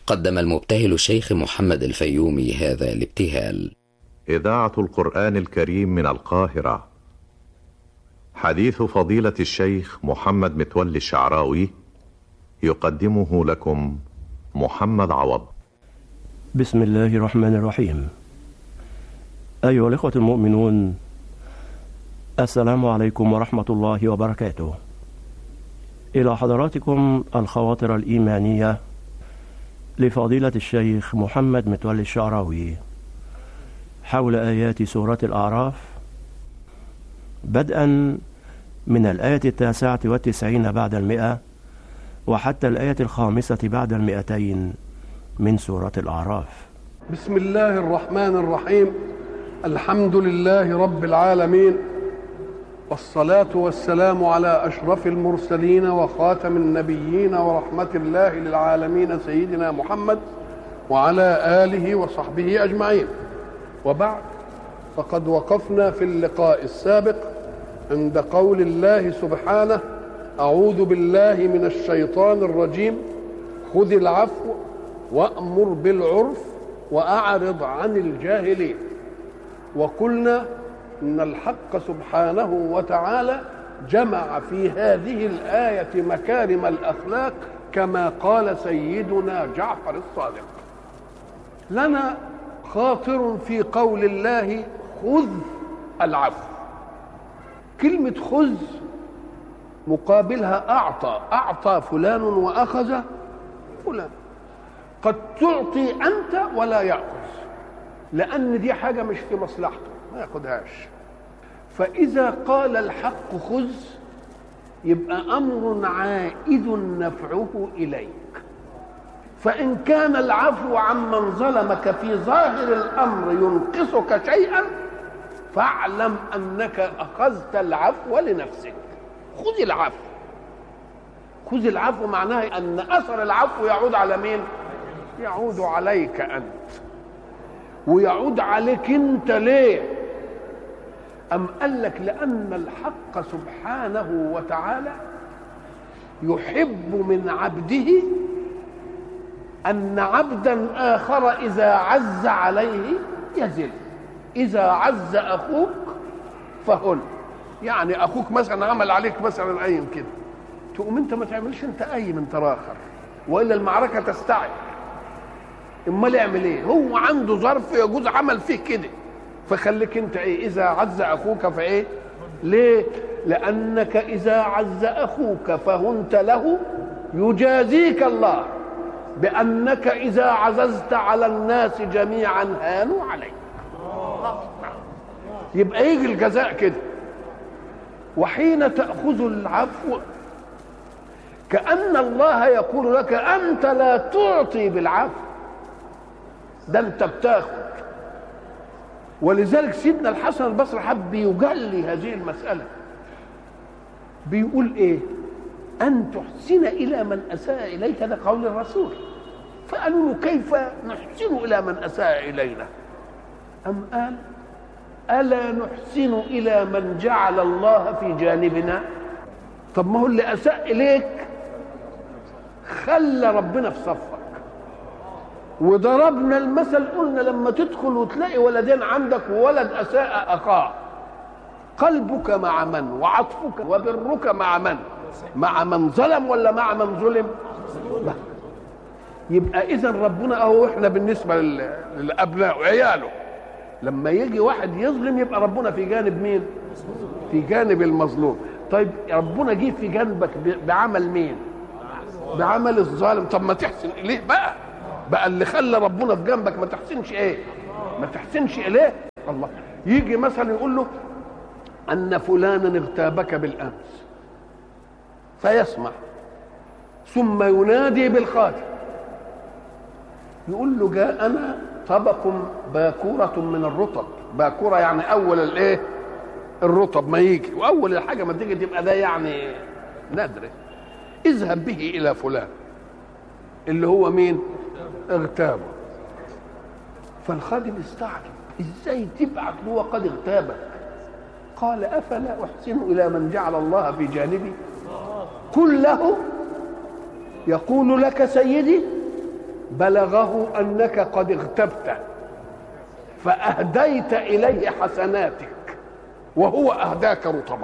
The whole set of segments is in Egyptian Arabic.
قدم المبتهل الشيخ محمد الفيومي هذا الابتهال إذاعة القرآن الكريم من القاهرة حديث فضيلة الشيخ محمد متولي الشعراوي يقدمه لكم محمد عوض بسم الله الرحمن الرحيم أيها الإخوة المؤمنون السلام عليكم ورحمة الله وبركاته إلى حضراتكم الخواطر الإيمانية لفضيلة الشيخ محمد متولي الشعراوي حول آيات سورة الأعراف بدءا من الآية التاسعة والتسعين بعد المئة وحتى الآية الخامسة بعد المئتين من سورة الأعراف بسم الله الرحمن الرحيم الحمد لله رب العالمين والصلاة والسلام على أشرف المرسلين وخاتم النبيين ورحمة الله للعالمين سيدنا محمد وعلى آله وصحبه أجمعين وبعد فقد وقفنا في اللقاء السابق عند قول الله سبحانه أعوذ بالله من الشيطان الرجيم خذ العفو وأمر بالعرف وأعرض عن الجاهلين وقلنا ان الحق سبحانه وتعالى جمع في هذه الايه مكارم الاخلاق كما قال سيدنا جعفر الصادق لنا خاطر في قول الله خذ العفو كلمه خذ مقابلها اعطى اعطى فلان واخذ فلان قد تعطي انت ولا ياخذ لان دي حاجه مش في مصلحته ما ياخدهاش فإذا قال الحق خذ يبقى أمر عائد نفعه إليك فإن كان العفو عمن ظلمك في ظاهر الأمر ينقصك شيئا فاعلم أنك أخذت العفو لنفسك خذ العفو خذ العفو معناه أن أثر العفو يعود على مين؟ يعود عليك أنت ويعود عليك أنت ليه؟ أم قال لك لأن الحق سبحانه وتعالى يحب من عبده أن عبدا آخر إذا عز عليه يزل إذا عز أخوك فهن يعني أخوك مثلا عمل عليك مثلا أيم كده تقوم أنت ما تعملش أنت أيم أنت راخر وإلا المعركة تستعد امال يعمل ايه هو عنده ظرف يجوز عمل فيه كده فخليك انت ايه اذا عز اخوك فايه ليه لانك اذا عز اخوك فهنت له يجازيك الله بانك اذا عززت على الناس جميعا هانوا عليك يبقى يجي الجزاء كده وحين تاخذ العفو كان الله يقول لك انت لا تعطي بالعفو ده انت بتاخد ولذلك سيدنا الحسن البصري حب يجلي هذه المسألة بيقول ايه أن تحسن إلى من أساء إليك ده قول الرسول فقالوا له كيف نحسن إلى من أساء إلينا أم قال ألا نحسن إلى من جعل الله في جانبنا طب ما هو اللي أساء إليك خلى ربنا في صفك وضربنا المثل قلنا لما تدخل وتلاقي ولدين عندك وولد اساء اخاه قلبك مع من وعطفك وبرك مع من مع من ظلم ولا مع من ظلم لا. يبقى اذا ربنا اهو احنا بالنسبه للابناء وعياله لما يجي واحد يظلم يبقى ربنا في جانب مين في جانب المظلوم طيب ربنا جه في جانبك بعمل مين بعمل الظالم طب ما تحسن اليه بقى بقى اللي خلى ربنا في جنبك ما تحسنش ايه ما تحسنش اليه الله يجي مثلا يقول له ان فلانا اغتابك بالامس فيسمع ثم ينادي بالخاتم يقول له جاءنا طبق باكورة من الرطب باكورة يعني أول الإيه؟ الرطب ما يجي وأول الحاجة ما تيجي تبقى ده يعني نادرة اذهب به إلى فلان اللي هو مين؟ اغتابه فالخادم استعجب ازاي تبعت له وقد اغتابك قال افلا احسن الى من جعل الله في جانبي قل له يقول لك سيدي بلغه انك قد اغتبت فاهديت اليه حسناتك وهو اهداك رطبه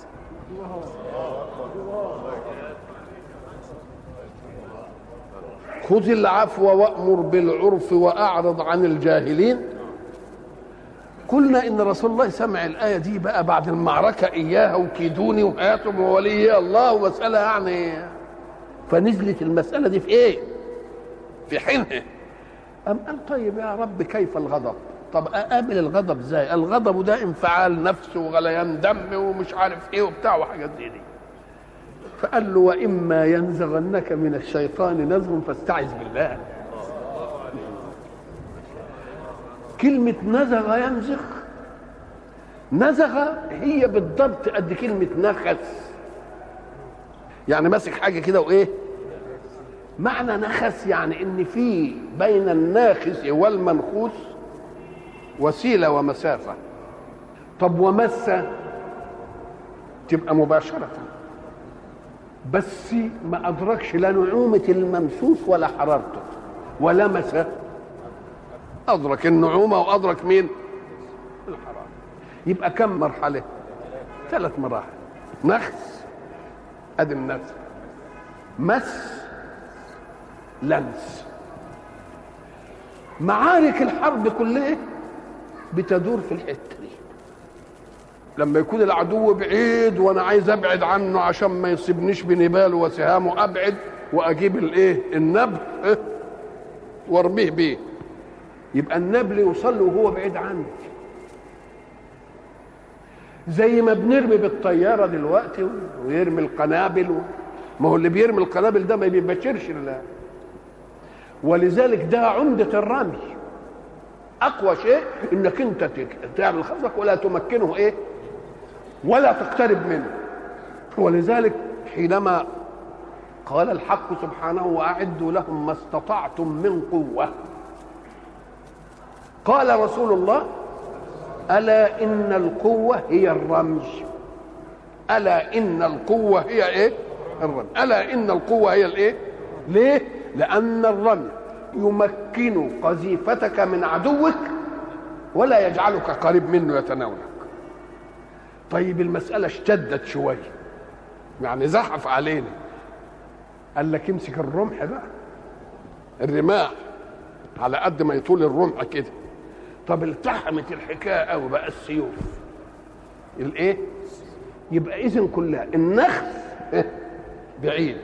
خذ العفو وامر بالعرف واعرض عن الجاهلين قلنا ان رسول الله سمع الايه دي بقى بعد المعركه اياها وكيدوني وهاتم وولي الله ومساله يعني فنزلت المساله دي في ايه؟ في حينها أم قال طيب يا رب كيف الغضب؟ طب اقابل الغضب ازاي؟ الغضب ده انفعال نفس وغليان دم ومش عارف ايه وبتاع وحاجات زي دي. فقال له واما ينزغنك من الشيطان نزغ فاستعذ بالله. كلمة نزغ ينزغ نزغ هي بالضبط قد كلمة نخس يعني ماسك حاجة كده وإيه معنى نخس يعني إن في بين الناخس والمنخوس وسيلة ومسافة طب ومس تبقى مباشرة بس ما أدركش لا نعومة الممسوس ولا حرارته ولمس أدرك النعومة وأدرك مين؟ الحرارة يبقى كم مرحلة؟ ثلاث مراحل نخس أدي النفس مس لمس معارك الحرب كلها بتدور في الحته دي لما يكون العدو بعيد وانا عايز ابعد عنه عشان ما يصيبنيش بنباله وسهامه ابعد واجيب الايه النبل إيه؟ وارميه بيه يبقى النبل يوصل له وهو بعيد عني زي ما بنرمي بالطياره دلوقتي ويرمي القنابل و... ما هو اللي بيرمي القنابل ده ما بيبشرش لا ولذلك ده عمده الرمي اقوى شيء انك انت تعمل خصمك ولا تمكنه ايه ولا تقترب منه ولذلك حينما قال الحق سبحانه واعدوا لهم ما استطعتم من قوه قال رسول الله الا ان القوه هي الرمي الا ان القوه هي ايه الرمي الا ان القوه هي الايه ليه لان الرمي يمكن قذيفتك من عدوك ولا يجعلك قريب منه يتناولك طيب المسألة اشتدت شوية يعني زحف علينا قال لك امسك الرمح بقى الرماح على قد ما يطول الرمح كده طب التحمت الحكاية قوي بقى السيوف الايه يبقى اذن كلها النخس بعيد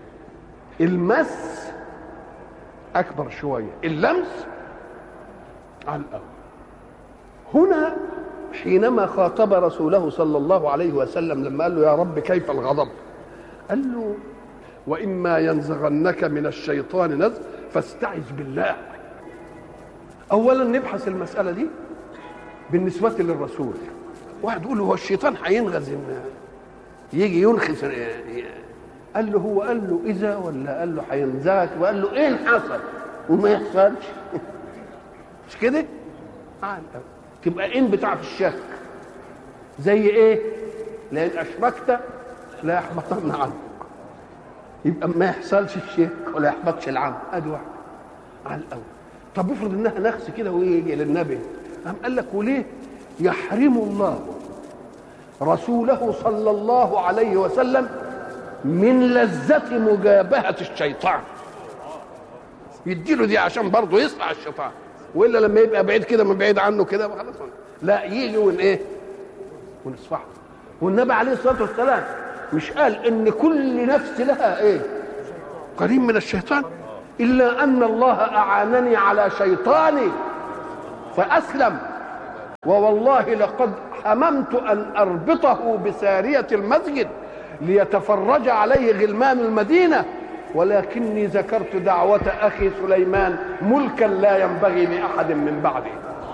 المس اكبر شويه اللمس على الاول هنا حينما خاطب رسوله صلى الله عليه وسلم لما قال له يا رب كيف الغضب قال له واما ينزغنك من الشيطان نزغ فاستعذ بالله اولا نبحث المساله دي بالنسبه للرسول واحد يقول له هو الشيطان هينغز يجي ينخس قال له هو قال له اذا ولا قال له هينزغك وقال له ايه اللي حصل وما يحصلش مش كده آه تبقى ان بتاع في الشك زي ايه لان اشركت لا يحبطن عنك يبقى ما يحصلش الشرك ولا يحبطش العمل ادي واحده على الاول طب افرض انها نخس كده ويجي للنبي قام قال لك وليه يحرم الله رسوله صلى الله عليه وسلم من لذة مجابهة الشيطان يديله دي عشان برضه يصنع الشيطان والا لما يبقى بعيد كده من بعيد عنه كده خلاص لا يجي ون ايه ونصفحه والنبي عليه الصلاه والسلام مش قال ان كل نفس لها ايه قريب من الشيطان الا ان الله اعانني على شيطاني فاسلم ووالله لقد حممت ان اربطه بساريه المسجد ليتفرج عليه غلمان المدينه ولكني ذكرت دعوة أخي سليمان ملكا لا ينبغي لأحد من بعده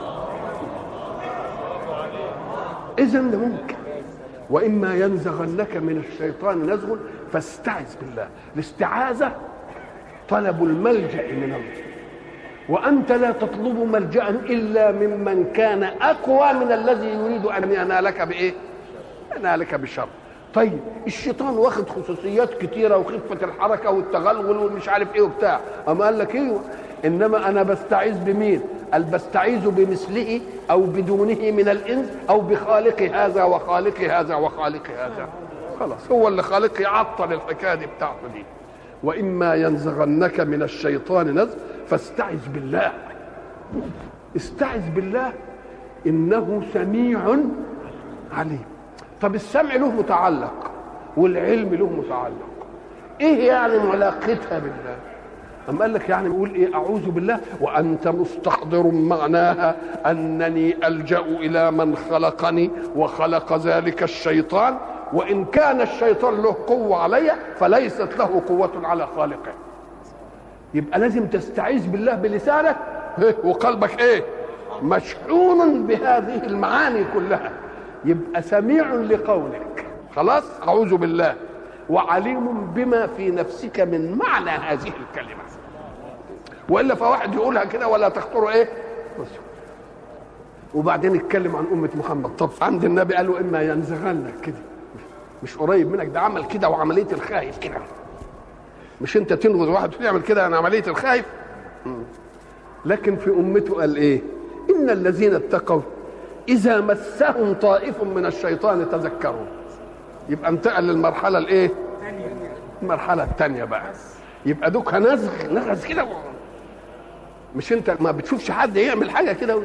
إذا ده ممكن وإما ينزغنك من الشيطان نزغ فاستعذ بالله الاستعاذة طلب الملجأ من الله وأنت لا تطلب ملجأ إلا ممن كان أقوى من الذي يريد أن ينالك بإيه؟ ينالك بشر طيب الشيطان واخد خصوصيات كتيره وخفه الحركه والتغلغل والمش عارف ايه وبتاع اما قال لك ايوه انما انا بستعيذ بمين قال بستعيذ بمثله او بدونه من الانس او بخالق هذا وخالق هذا وخالق هذا خلاص هو اللي خالق يعطل الحكايه دي بتاعته دي واما ينزغنك من الشيطان نزغ فاستعذ بالله استعذ بالله انه سميع عليم طب السمع له متعلق والعلم له متعلق ايه يعني علاقتها بالله أم قال لك يعني بيقول ايه اعوذ بالله وانت مستحضر معناها انني الجا الى من خلقني وخلق ذلك الشيطان وان كان الشيطان له قوه علي فليست له قوه على خالقه يبقى لازم تستعيذ بالله بلسانك وقلبك ايه مشحون بهذه المعاني كلها يبقى سميع لقولك خلاص اعوذ بالله وعليم بما في نفسك من معنى هذه الكلمه والا فواحد يقولها كده ولا تخطر ايه بص. وبعدين اتكلم عن امه محمد طب عند النبي قالوا اما ينزغنك كده مش قريب منك ده عمل كده وعمليه الخايف كده مش انت تنغز واحد يعمل كده انا عمليه الخايف لكن في امته قال ايه ان الذين اتقوا اذا مسهم طائف من الشيطان تذكروا يبقى انتقل للمرحله الايه المرحله الثانيه بقى يبقى دوك نزغ نغز كده مش انت ما بتشوفش حد يعمل حاجه كده و...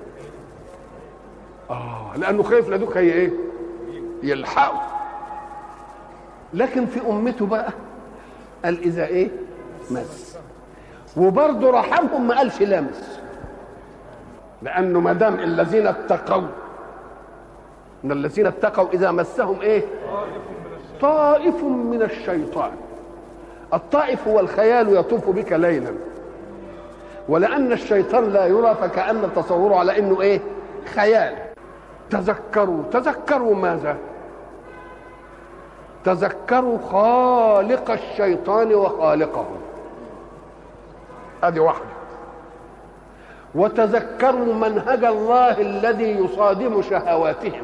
اه لانه خايف لدوك هي ايه يلحقه لكن في امته بقى قال اذا ايه مس وبرضه رحمهم ما قالش لامس لانه ما دام الذين اتقوا ان الذين اتقوا اذا مسهم ايه طائف من الشيطان الطائف هو الخيال يطوف بك ليلا ولان الشيطان لا يرى فكان تصوره على انه ايه خيال تذكروا تذكروا ماذا تذكروا خالق الشيطان وخالقه هذه واحده وتذكروا منهج الله الذي يصادم شهواتهم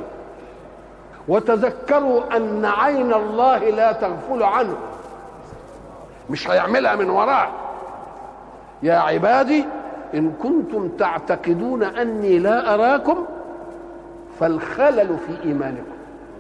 وتذكروا ان عين الله لا تغفل عنه مش هيعملها من وراه يا عبادي ان كنتم تعتقدون اني لا اراكم فالخلل في ايمانكم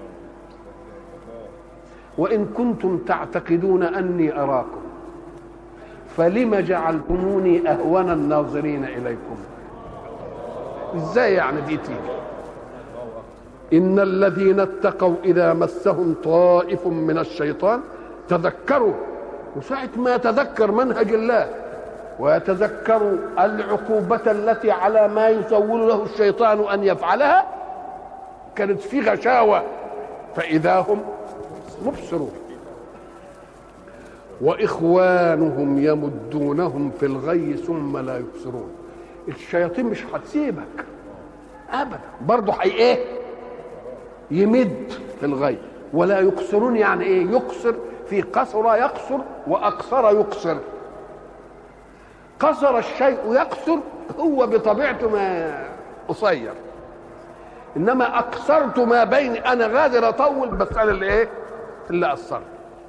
وان كنتم تعتقدون اني اراكم فلم جعلتموني اهون الناظرين اليكم ازاي يعني دي تيجي ان الذين اتقوا اذا مسهم طائف من الشيطان تذكروا وساعة ما يتذكر منهج الله ويتذكر العقوبة التي على ما يسول له الشيطان أن يفعلها كانت في غشاوة فإذا هم مبصرون وإخوانهم يمدونهم في الغي ثم لا يبصرون الشياطين مش هتسيبك أبدا برضه حي إيه يمد في الغي ولا يقصرون يعني إيه يقصر في قصر يقصر واقصر يقصر قصر الشيء يقصر هو بطبيعته ما قصير انما اقصرت ما بين انا غادر اطول بس انا اللي ايه اللي قصرت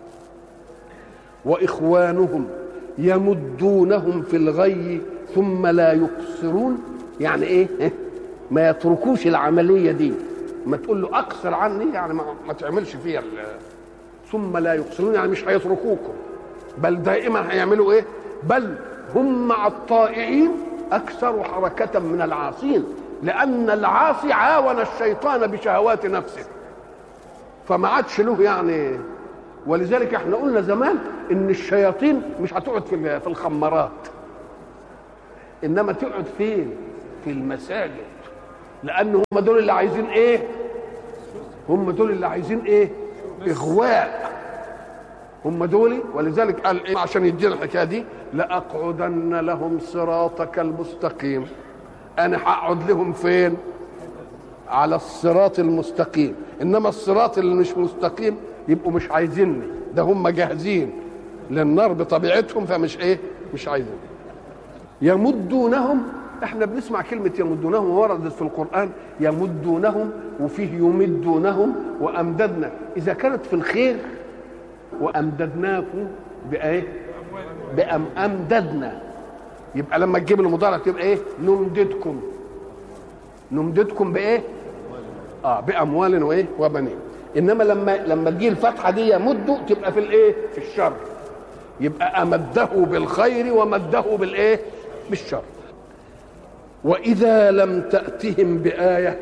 واخوانهم يمدونهم في الغي ثم لا يقصرون يعني ايه ما يتركوش العمليه دي ما تقول له اقصر عني يعني ما, ما تعملش فيها ثم لا يقصرون يعني مش هيتركوكم بل دائما هيعملوا ايه بل هم مع الطائعين اكثر حركه من العاصين لان العاصي عاون الشيطان بشهوات نفسه فما عادش له يعني ولذلك احنا قلنا زمان ان الشياطين مش هتقعد في في الخمارات انما تقعد فين في المساجد لان هم دول اللي عايزين ايه هم دول اللي عايزين ايه اغواء هم دول ولذلك قال إيه عشان يدينا الحكايه دي لاقعدن لهم صراطك المستقيم انا هقعد لهم فين على الصراط المستقيم انما الصراط اللي مش مستقيم يبقوا مش عايزيني ده هم جاهزين للنار بطبيعتهم فمش ايه مش عايزين يمدونهم احنا بنسمع كلمة يمدونهم وردت في القرآن يمدونهم وفيه يمدونهم وأمددنا إذا كانت في الخير وأمددناكم بإيه؟ بأم أمددنا يبقى لما تجيب المضارع تبقى إيه؟ نمددكم نمددكم بإيه؟ اه باموال وايه وبنين انما لما لما تجي الفتحه دي يمد تبقى في الايه في الشر يبقى امده بالخير ومده بالايه بالشر واذا لم تاتهم بايه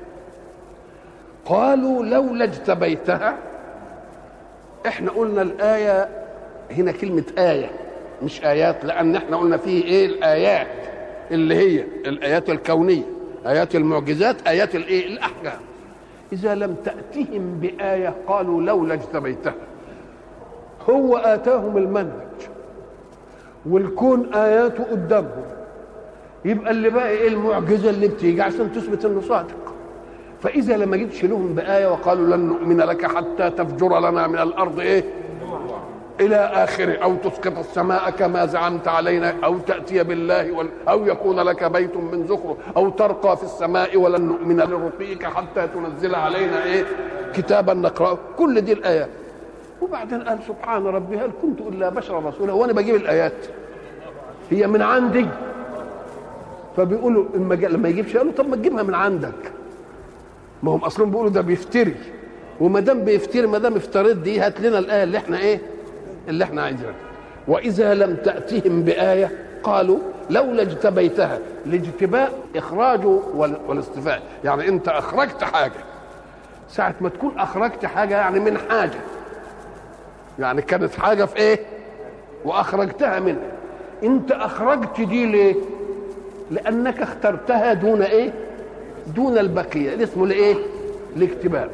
قالوا لولا اجتبيتها احنا قلنا الايه هنا كلمه ايه مش ايات لان احنا قلنا فيه ايه الايات اللي هي الايات الكونيه ايات المعجزات ايات الايه الاحكام اذا لم تاتهم بايه قالوا لولا اجتبيتها هو اتاهم المنهج والكون اياته قدامهم يبقى اللي بقى ايه المعجزه اللي بتيجي عشان تثبت انه صادق فاذا لما جيت لهم بايه وقالوا لن نؤمن لك حتى تفجر لنا من الارض ايه الى اخره او تسقط السماء كما زعمت علينا او تاتي بالله وال... او يكون لك بيت من زخرف او ترقى في السماء ولن نؤمن لرقيك حتى تنزل علينا ايه كتابا نقراه كل دي الايات وبعدين قال سبحان ربي هل كنت الا بشرا رسولا وانا بجيب الايات هي من عندي فبيقولوا لما لما يجيبش قالوا طب ما تجيبها من عندك ما هم اصلا بيقولوا ده بيفتري وما دام بيفتري ما دام افتريت دي هات لنا الايه اللي احنا ايه اللي احنا عايزينها واذا لم تاتهم بايه قالوا لولا اجتبيتها الاجتباء اخراجه والاستفاء يعني انت اخرجت حاجه ساعه ما تكون اخرجت حاجه يعني من حاجه يعني كانت حاجه في ايه واخرجتها منها انت اخرجت دي ليه لانك اخترتها دون ايه دون البقيه اللي اسمه الايه الاكتباء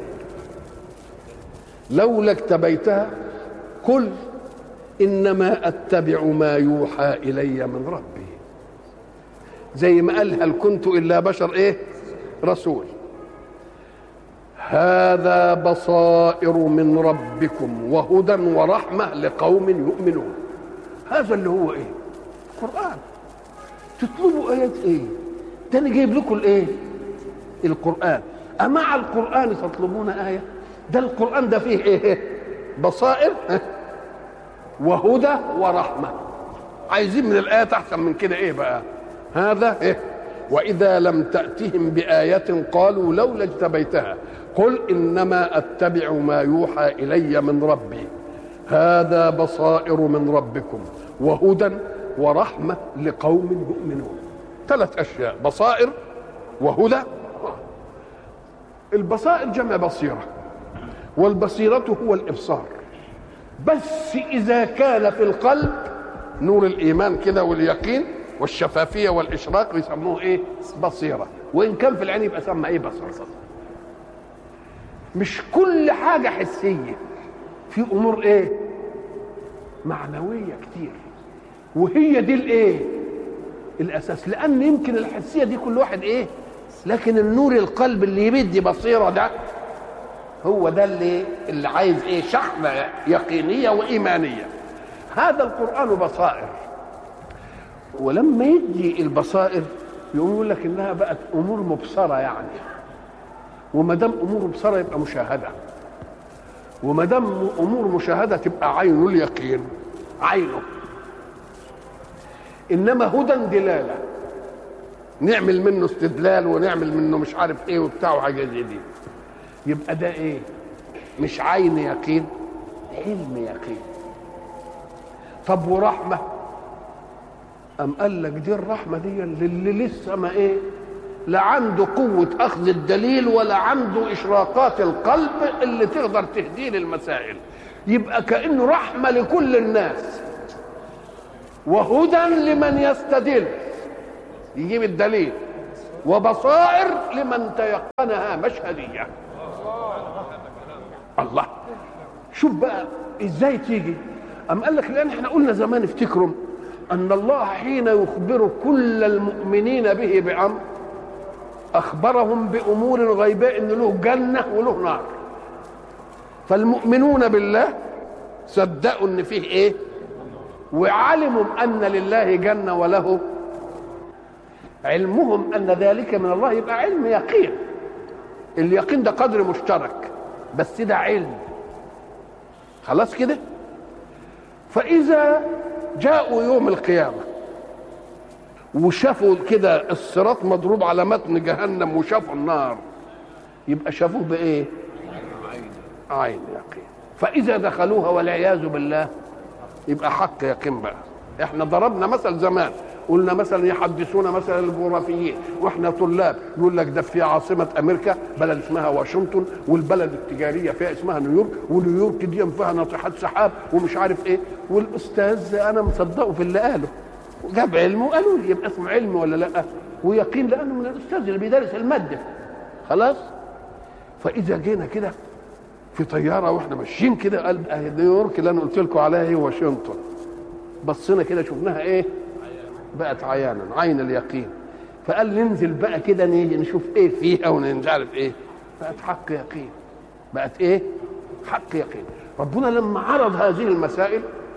لولا اكتبيتها قل انما اتبع ما يوحى الي من ربي زي ما قال هل كنت الا بشر ايه رسول هذا بصائر من ربكم وهدى ورحمه لقوم يؤمنون هذا اللي هو ايه القران تطلبوا ايات ايه ده انا جايب لكم الايه القران امع القران تطلبون ايه ده القران ده فيه ايه بصائر وهدى ورحمه عايزين من الايات احسن من كده ايه بقى هذا ايه واذا لم تاتهم بايه قالوا لولا اجتبيتها قل انما اتبع ما يوحى الي من ربي هذا بصائر من ربكم وهدى ورحمه لقوم يؤمنون ثلاث اشياء بصائر وهدى البصائر جمع بصيره والبصيره هو الابصار بس اذا كان في القلب نور الايمان كده واليقين والشفافيه والاشراق يسموه ايه بصيره وان كان في العين يبقى سمى ايه بصر مش كل حاجه حسيه في امور ايه معنويه كتير وهي دي الايه الاساس لان يمكن الحسيه دي كل واحد ايه لكن النور القلب اللي يبدي بصيره ده هو ده اللي اللي عايز ايه شحنه يقينيه وايمانيه هذا القران بصائر ولما يدي البصائر يقوم يقول لك انها بقت امور مبصره يعني وما دام امور مبصره يبقى مشاهده وما دام امور مشاهده تبقى عين اليقين عينه انما هدى دلاله نعمل منه استدلال ونعمل منه مش عارف ايه وبتاع وحاجات زي دي يبقى ده ايه مش عين يقين علم يقين طب ورحمه أم قال لك دي الرحمة دي اللي لسه ما إيه لا عنده قوة أخذ الدليل ولا عنده إشراقات القلب اللي تقدر تهديه للمسائل يبقى كأنه رحمة لكل الناس وهدى لمن يستدل يجيب الدليل وبصائر لمن تيقنها مشهدية الله شوف بقى ازاي تيجي أم قال لك لأن احنا قلنا زمان افتكروا أن الله حين يخبر كل المؤمنين به بأمر أخبرهم بأمور غيباء إن له جنة وله نار فالمؤمنون بالله صدقوا إن فيه إيه وعلموا أن لله جنة وله علمهم ان ذلك من الله يبقى علم يقين اليقين ده قدر مشترك بس ده علم خلاص كده فاذا جاءوا يوم القيامه وشافوا كده الصراط مضروب على متن جهنم وشافوا النار يبقى شافوه بايه عين يقين فاذا دخلوها والعياذ بالله يبقى حق يقين بقى احنا ضربنا مثل زمان قلنا مثلا يحدثونا مثلا الجغرافيين واحنا طلاب يقول لك ده في عاصمه امريكا بلد اسمها واشنطن والبلد التجاريه فيها اسمها نيويورك ونيويورك دي فيها ناطحات سحاب ومش عارف ايه والاستاذ انا مصدقه في اللي قاله جاب علمه وقالوا لي يبقى اسمه علم ولا لا ويقين لانه من الاستاذ اللي بيدرس الماده خلاص فاذا جينا كده في طياره واحنا ماشيين كده قال اهي نيويورك اللي انا قلت لكم عليها هي واشنطن بصينا كده شفناها ايه بقت عيانا عين اليقين فقال ننزل بقى كده نيجي نشوف ايه فيها ونمش عارف ايه بقت حق يقين بقت ايه حق يقين ربنا لما عرض هذه المسائل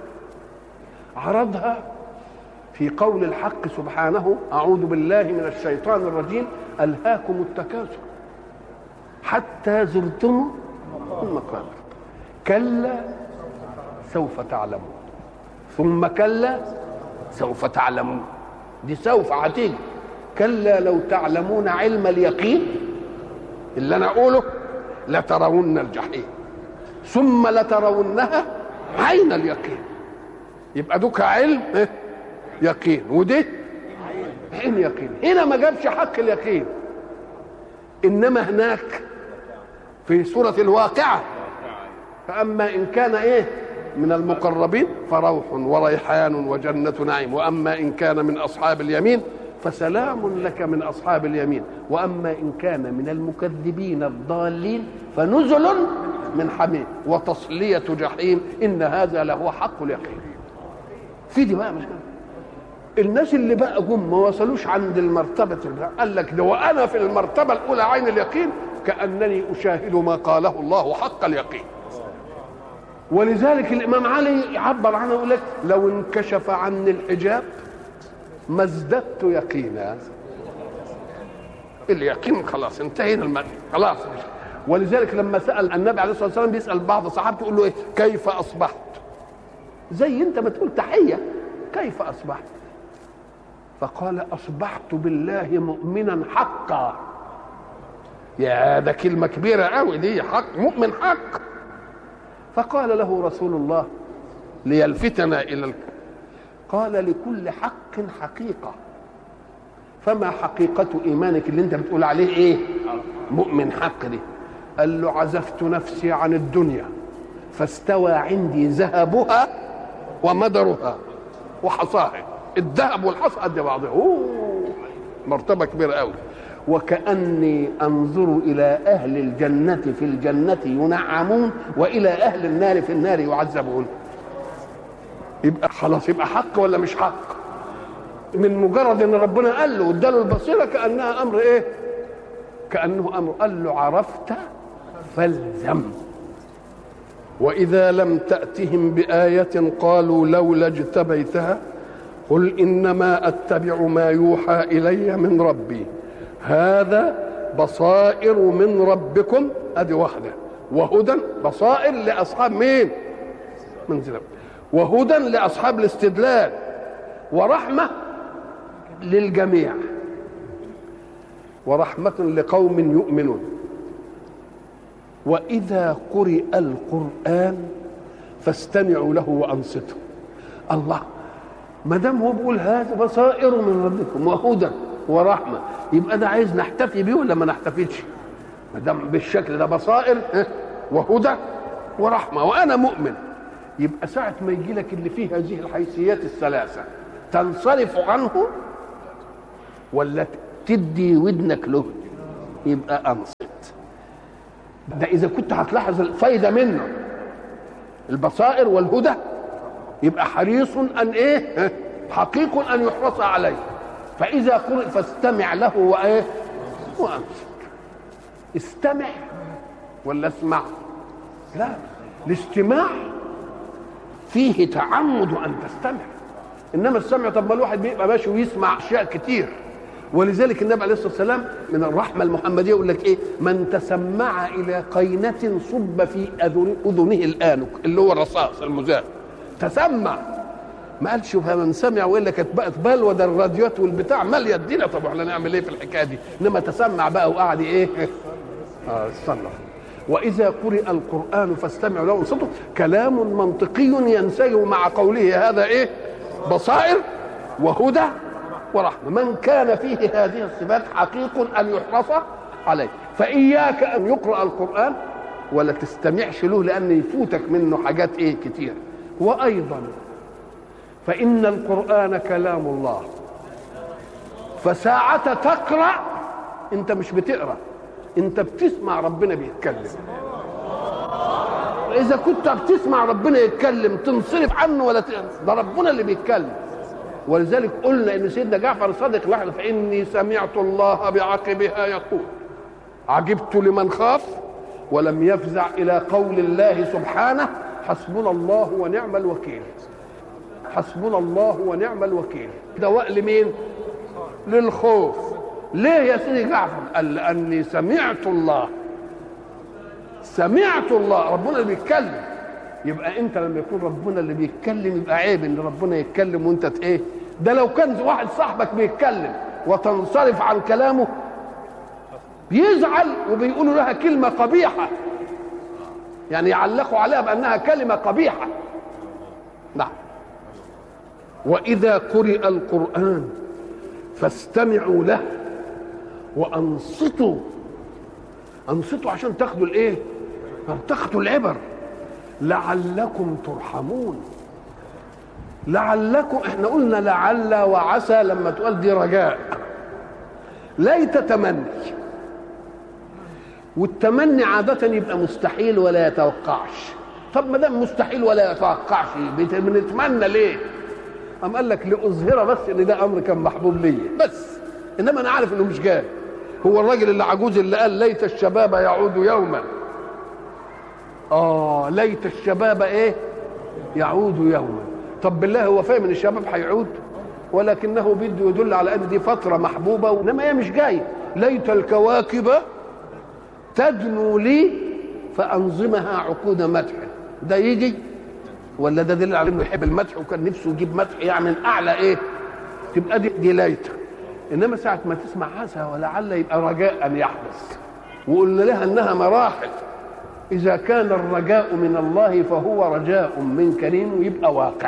عرضها في قول الحق سبحانه اعوذ بالله من الشيطان الرجيم الهاكم التكاثر حتى زرتم المقابر كلا سوف تعلمون ثم كلا سوف تعلمون دي سوف هتيجي كلا لو تعلمون علم اليقين اللي انا اقوله لترون الجحيم ثم لترونها عين اليقين يبقى دوك علم إيه؟ يقين ودي عين يقين هنا ما جابش حق اليقين انما هناك في سورة الواقعة فأما إن كان إيه من المقربين فروح وريحان وجنة نعيم وأما إن كان من أصحاب اليمين فسلام لك من أصحاب اليمين وأما إن كان من المكذبين الضالين فنزل من حميم وتصلية جحيم إن هذا لهو حق اليقين في دي بقى مش كده الناس اللي بقى جم ما وصلوش عند المرتبة اللي قال لك ده وأنا في المرتبة الأولى عين اليقين كأنني أشاهد ما قاله الله حق اليقين ولذلك الإمام علي يعبر عنه يقول لك لو انكشف عني الحجاب ما ازددت يقينا اليقين خلاص انتهينا المد خلاص ولذلك لما سأل النبي عليه الصلاة والسلام بيسأل بعض صحابته يقول له إيه كيف أصبحت زي أنت ما تقول تحية كيف أصبحت فقال أصبحت بالله مؤمنا حقا يا ده كلمة كبيرة قوي دي حق مؤمن حق فقال له رسول الله ليلفتنا إلى الك... قال لكل حق حقيقة فما حقيقة إيمانك اللي أنت بتقول عليه إيه مؤمن حق دي قال له عزفت نفسي عن الدنيا فاستوى عندي ذهبها ومدرها وحصاها الذهب والحصى قد بعضها أوه مرتبة كبيرة قوي وكأني أنظر إلى أهل الجنة في الجنة ينعمون وإلى أهل النار في النار يعذبون يبقى خلاص يبقى حق ولا مش حق من مجرد ان ربنا قال له واداله البصيره كانها امر ايه كانه امر قال له عرفت فالزم واذا لم تاتهم بايه قالوا لولا اجتبيتها قل انما اتبع ما يوحى الي من ربي هذا بصائر من ربكم ادي واحده وهدى بصائر لاصحاب مين من زلم وهدى لاصحاب الاستدلال ورحمه للجميع ورحمه لقوم يؤمنون واذا قرئ القران فاستمعوا له وانصتوا الله ما دام هو بيقول هذا بصائر من ربكم وهدى ورحمه يبقى ده عايز نحتفي بيه ولا ما نحتفيش ما دام بالشكل ده بصائر وهدى ورحمه وانا مؤمن يبقى ساعه ما يجي لك اللي فيه هذه الحيثيات الثلاثه تنصرف عنه ولا تدي ودنك له يبقى انصت ده اذا كنت هتلاحظ الفايده منه البصائر والهدى يبقى حريص ان ايه حقيق ان يحرص عليه فاذا قرئ فاستمع له وايه وانصت استمع ولا اسمع لا الاستماع فيه تعمد ان تستمع انما السمع طب ما الواحد بيبقى ماشي ويسمع اشياء كتير ولذلك النبي عليه الصلاه والسلام من الرحمه المحمديه يقول لك ايه من تسمع الى قينه صب في أذن- اذنه الانك اللي هو الرصاص المزاح تسمع ما قالش من سمع والا كانت بقت بلوى ده الراديوات والبتاع ماليه الدنيا طب احنا نعمل ايه في الحكايه دي انما تسمع بقى وقعد ايه اه صلى واذا قرئ القران فاستمعوا له وانصتوا كلام منطقي ينسجم مع قوله هذا ايه بصائر وهدى ورحمه من كان فيه هذه الصفات حقيق ان يحرص عليه فاياك ان يقرا القران ولا تستمعش له لان يفوتك منه حاجات ايه كتير وايضا فان القران كلام الله فساعة تقرأ انت مش بتقرأ انت بتسمع ربنا بيتكلم اذا كنت بتسمع ربنا يتكلم تنصرف عنه ولا ت... ده ربنا اللي بيتكلم ولذلك قلنا ان سيدنا جعفر الصادق لحظه فاني سمعت الله بعقبها يقول عجبت لمن خاف ولم يفزع الى قول الله سبحانه حسبنا الله ونعم الوكيل حسبنا الله ونعم الوكيل دواء لمين للخوف ليه يا سيدي جعفر قال لاني سمعت الله سمعت الله ربنا اللي بيتكلم يبقى انت لما يكون ربنا اللي بيتكلم يبقى عيب ان ربنا يتكلم وانت ت- ايه ده لو كان واحد صاحبك بيتكلم وتنصرف عن كلامه بيزعل وبيقولوا لها كلمه قبيحه يعني يعلقوا عليها بانها كلمه قبيحه نعم واذا قرئ القران فاستمعوا له وانصتوا انصتوا عشان تاخدوا الايه تاخدوا العبر لعلكم ترحمون لعلكم احنا قلنا لعل وعسى لما تقول دي رجاء ليت تمني والتمني عادة يبقى مستحيل ولا يتوقعش طب ما دام مستحيل ولا يتوقعش بت- بنتمنى ليه؟ قام قال لك لاظهر بس ان ده امر كان محبوب ليا بس انما انا عارف انه مش جاي هو الراجل اللي عجوز اللي قال ليت الشباب يعود يوما اه ليت الشباب ايه يعود يوما طب بالله هو فاهم ان الشباب هيعود ولكنه بده يدل على ان دي فتره محبوبه انما هي مش جايه ليت الكواكب تدنو لي فانظمها عقود مدح ده يجي ولا ده دليل على انه يحب المدح وكان نفسه يجيب مدح يعني من اعلى ايه تبقى دي, دي ليت انما ساعه ما تسمع عسى ولعل يبقى رجاء ان يحدث وقلنا لها انها مراحل اذا كان الرجاء من الله فهو رجاء من كريم ويبقى واقع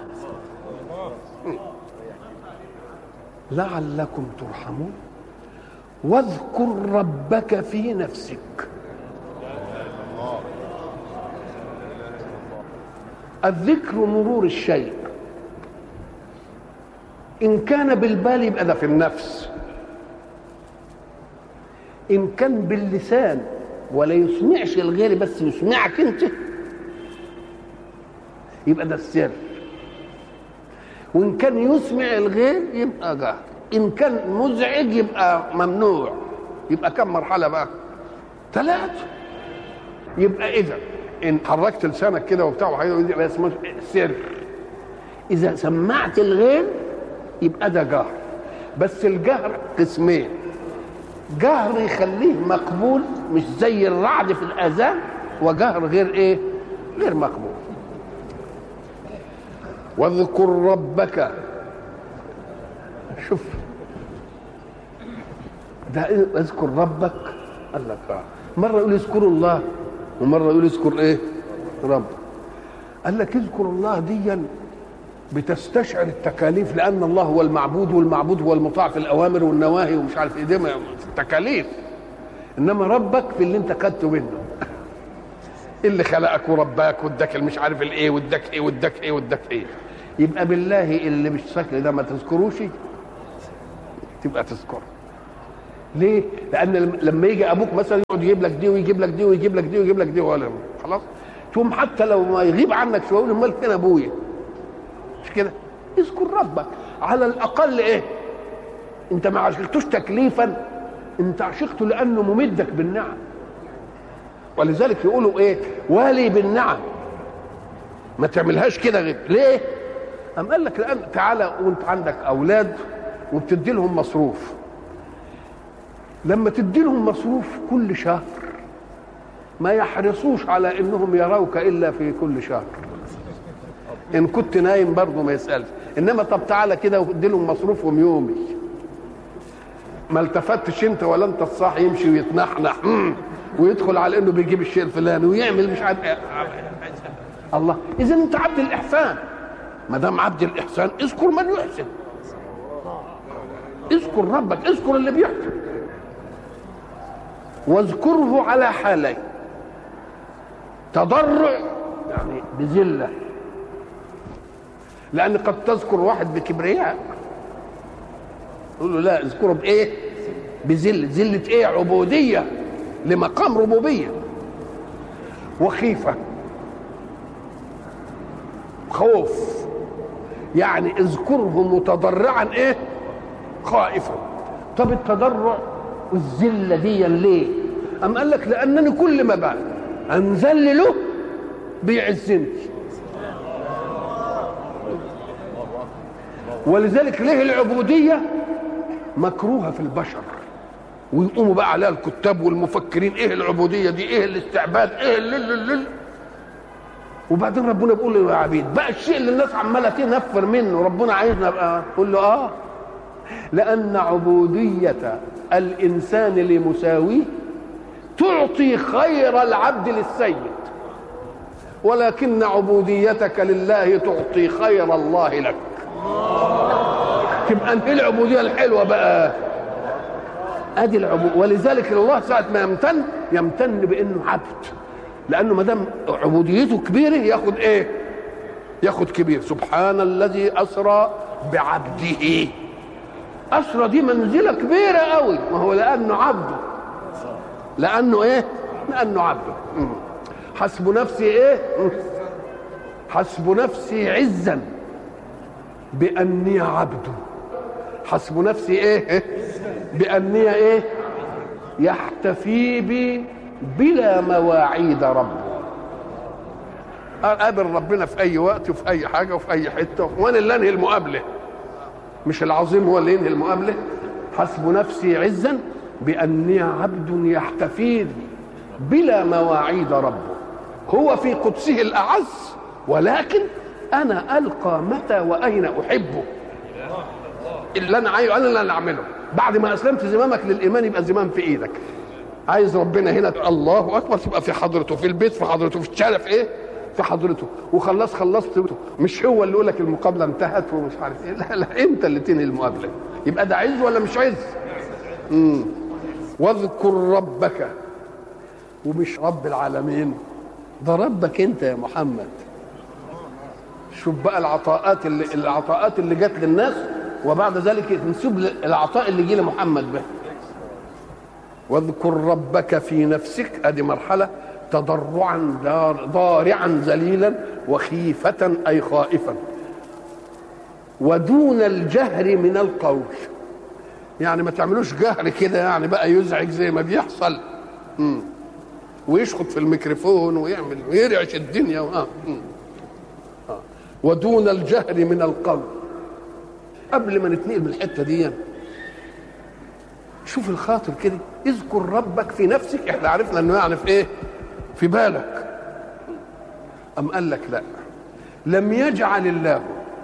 لعلكم ترحمون واذكر ربك في نفسك الذكر مرور الشيء ان كان بالبال يبقى ده في النفس ان كان باللسان ولا يسمعش الغير بس يسمعك انت يبقى ده السر وان كان يسمع الغير يبقى جهر ان كان مزعج يبقى ممنوع يبقى كم مرحله بقى ثلاثه يبقى اذا ان حركت لسانك كده وبتاع وحاجه يبقى اسمه سر اذا سمعت الغير يبقى ده جهر بس الجهر قسمين جهر يخليه مقبول مش زي الرعد في الاذان وجهر غير ايه غير مقبول واذكر ربك شوف ده إيه؟ اذكر ربك قال لك آه. مره يقول اذكروا الله ومره يقول اذكر ايه رب قال لك اذكر الله ديا بتستشعر التكاليف لان الله هو المعبود والمعبود هو المطاع في الاوامر والنواهي ومش عارف ايه دي ما- التكاليف انما ربك في اللي انت خدته منه اللي خلقك ورباك واداك مش عارف الايه واداك ايه واداك ايه واداك ايه يبقى بالله اللي مش شكل ده ما تذكروش تبقى تذكره ليه؟ لأن لم- لما يجي أبوك مثلا يقعد يجيب لك دي ويجيب لك دي ويجيب لك دي ويجيب لك دي ولا خلاص؟ تقوم حتى لو ما يغيب عنك شوية يقول أمال فين أبويا؟ مش كده؟ اذكر ربك على الأقل إيه؟ أنت ما عشقتوش تكليفا أنت عشقته لأنه ممدك بالنعم ولذلك يقولوا إيه؟ والي بالنعم ما تعملهاش كده غير ليه؟ أم قال لك لأن تعالى وأنت عندك أولاد وبتدي لهم مصروف لما تدي لهم مصروف كل شهر ما يحرصوش على انهم يروك الا في كل شهر ان كنت نايم برضه ما يسالش انما طب تعالى كده وادي لهم مصروفهم يومي ما التفتش انت ولا انت الصاحي يمشي ويتنحنح مم. ويدخل على انه بيجيب الشيء الفلاني ويعمل مش عارف إيه. الله اذا انت عبد الاحسان ما دام عبد الاحسان اذكر من يحسن اذكر ربك اذكر اللي بيحسن واذكره على حالين تضرع يعني بذله لان قد تذكر واحد بكبرياء تقول له لا اذكره بايه بذله ذله ايه عبوديه لمقام ربوبيه وخيفه خوف يعني اذكره متضرعا ايه خائفا طب التضرع والذله دي ليه ام قال لك لانني كل ما بقى انزل له بيعزني ولذلك ليه العبوديه مكروهه في البشر ويقوموا بقى عليها الكتاب والمفكرين ايه العبوديه دي ايه الاستعباد ايه اللل اللل وبعدين ربنا بيقول له يا عبيد بقى الشيء اللي الناس عماله تنفر منه ربنا عايزنا بقى قول له اه لان عبوديه الانسان لمساويه تعطي خير العبد للسيد ولكن عبوديتك لله تعطي خير الله لك تبقى انت العبوديه الحلوه بقى ادي العبود ولذلك الله ساعه ما يمتن يمتن بانه عبد لانه ما دام عبوديته كبيره ياخد ايه ياخد كبير سبحان الذي اسرى بعبده اسرى دي منزله كبيره قوي ما هو لانه عبده لانه ايه لانه عبده مم. حسب نفسي ايه مم. حسب نفسي عزا باني عبده حسب نفسي ايه, إيه؟ باني ايه يحتفي بي بلا مواعيد ربه اقابل ربنا في اي وقت وفي اي حاجه وفي اي حته وانا اللي انهي المقابله مش العظيم هو اللي ينهي المقابله حسب نفسي عزا باني عبد يحتفي بلا مواعيد ربه هو في قدسه الاعز ولكن انا القى متى واين احبه اللي انا عايزه انا اللي اعمله بعد ما اسلمت زمامك للايمان يبقى زمام في ايدك عايز ربنا هنا الله اكبر تبقى في حضرته في البيت في حضرته في الشارع في ايه في حضرته وخلص خلصت مش هو اللي يقول لك المقابله انتهت ومش عارف ايه لا لا انت اللي تنهي المقابله يبقى ده عز ولا مش عز امم واذكر ربك ومش رب العالمين ده ربك انت يا محمد شوف بقى العطاءات اللي العطاءات اللي جت للناس وبعد ذلك تنسب العطاء اللي جه لمحمد به واذكر ربك في نفسك ادي مرحله تضرعا دار ضارعا ذليلا وخيفة أي خائفا ودون الجهر من القول يعني ما تعملوش جهر كده يعني بقى يزعج زي ما بيحصل مم. ويشخط في الميكروفون ويعمل ويرعش الدنيا آه. مم. آه. ودون الجهر من القول قبل ما نتنقل من الحته دي شوف الخاطر كده اذكر ربك في نفسك احنا عرفنا انه يعني في ايه في بالك ام قال لك لا لم يجعل الله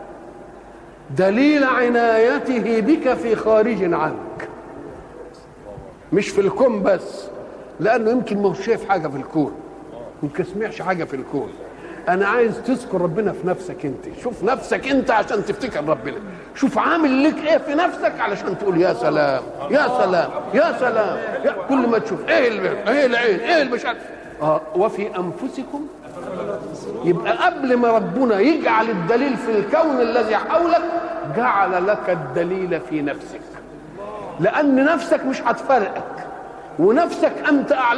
دليل عنايته بك في خارج عنك مش في الكون بس لانه يمكن ما هو شايف حاجه في الكون يمكن سمعش حاجه في الكون انا عايز تذكر ربنا في نفسك انت شوف نفسك انت عشان تفتكر ربنا شوف عامل لك ايه في نفسك علشان تقول يا سلام يا سلام يا سلام يا كل ما تشوف ايه اللي ايه العين ايه اللي مش عارف اه وفي انفسكم يبقى قبل ما ربنا يجعل الدليل في الكون الذي حولك جعل لك الدليل في نفسك لان نفسك مش هتفرقك ونفسك انت اعلم